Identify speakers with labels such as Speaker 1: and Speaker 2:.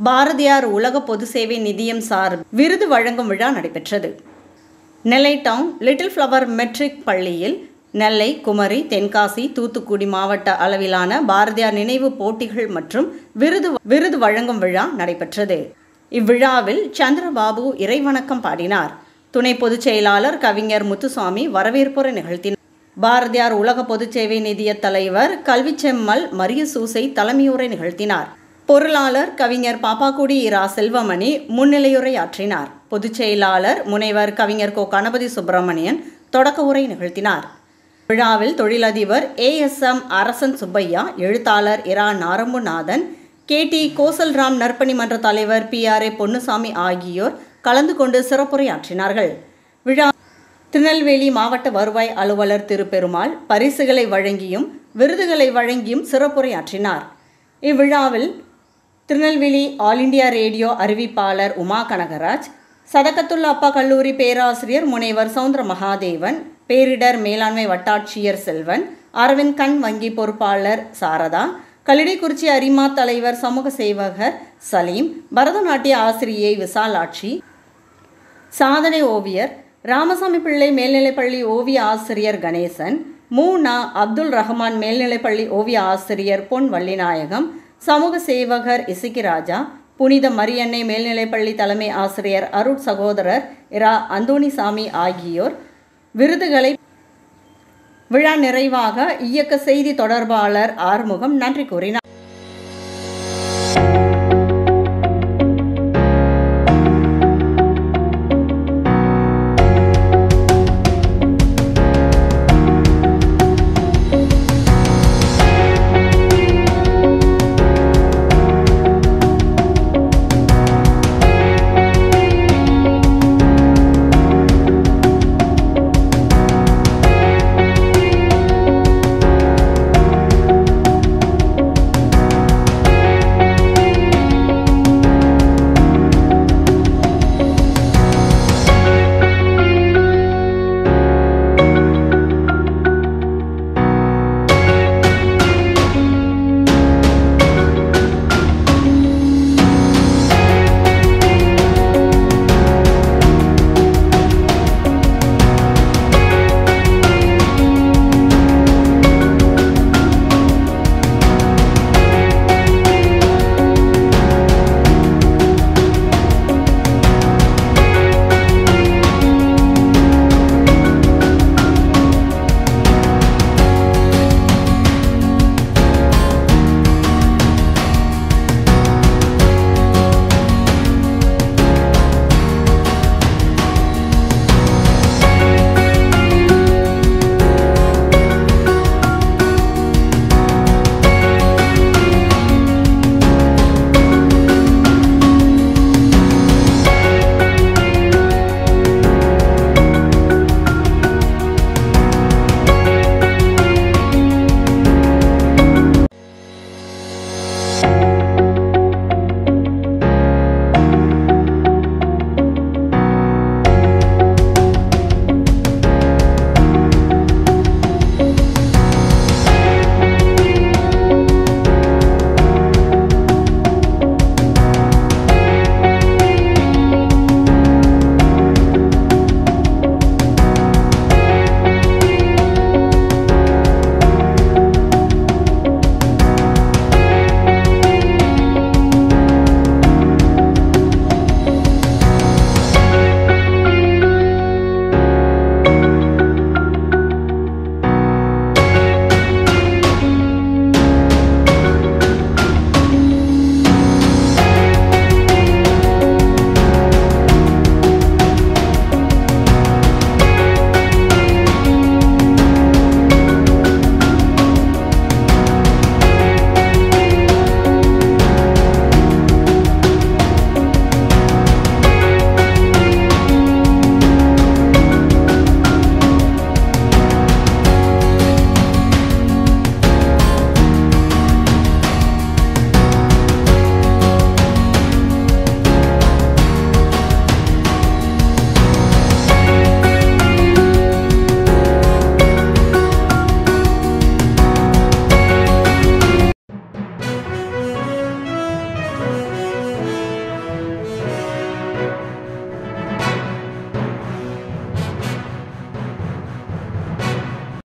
Speaker 1: பாரதியார் உலக பொது சேவை நிதியம் சார் விருது வழங்கும் விழா நடைபெற்றது Nellai town little flower matric பள்ளியில் நெல்லை குமரி தென்காசி தூத்துக்குடி மாவட்ட அளவிலான பாரதியார் நினைவு போட்டிகள் மற்றும் விருது விருது வழங்கும் விழா நடைபெற்றது இவ்விழாவில் சந்திரபாபு இறைவணக்கம் பாடினார் துணை பொதுச் செயலாளர் கவிஞர் முத்துசாமி வரவேற்புரை நிகழ்த்தினார் பாரதியார் உலக பொதுச் சேவை நிதிய தலைவர் கல்விச்செம்மல் மரியசூசை தலைமையுரை நிகழ்த்தினார் பொருளாளர் கவிஞர் பாப்பாக்குடி இரா செல்வமணி முன்னிலையுரையாற்றினார் பொதுச் செயலாளர் முனைவர் கவிஞர் கோ கணபதி சுப்பிரமணியன் தொடக்க உரை நிகழ்த்தினார் விழாவில் தொழிலதிபர் ஏஎஸ்எம் அரசன் சுப்பையா எழுத்தாளர் இரா நாரம்புநாதன் கே டி கோசல்ராம் நற்பணி மன்ற தலைவர் பி ஆர் ஏ பொன்னுசாமி ஆகியோர் கலந்து கொண்டு சிறப்புரையாற்றினார்கள் விழா திருநெல்வேலி மாவட்ட வருவாய் அலுவலர் திரு பெருமாள் பரிசுகளை வழங்கியும் விருதுகளை வழங்கியும் சிறப்புரையாற்றினார் இவ்விழாவில் திருநெல்வேலி ஆல் இண்டியா ரேடியோ அறிவிப்பாளர் உமா கனகராஜ் சதகத்துல் அப்பா கல்லூரி பேராசிரியர் முனைவர் சவுந்தர மகாதேவன் பேரிடர் மேலாண்மை வட்டாட்சியர் செல்வன் அரவிந்த் கண் வங்கி பொறுப்பாளர் சாரதா கல்லிடைக்குறிச்சி அரிமா தலைவர் சமூக சேவகர் சலீம் பரதநாட்டிய ஆசிரியை விசாலாட்சி சாதனை ஓவியர் ராமசாமி பிள்ளை மேல்நிலைப்பள்ளி ஓவிய ஆசிரியர் கணேசன் மூனா அப்துல் ரஹ்மான் மேல்நிலைப்பள்ளி ஓவிய ஆசிரியர் பொன் வள்ளிநாயகம் சமூக சேவகர் இசிக்கிராஜா புனித மரியன்னை மேல்நிலைப்பள்ளி தலைமை ஆசிரியர் அருட் சகோதரர் இரா அந்தோணிசாமி ஆகியோர் விருதுகளை விழா நிறைவாக இயக்க செய்தி தொடர்பாளர் ஆறுமுகம் நன்றி கூறினார்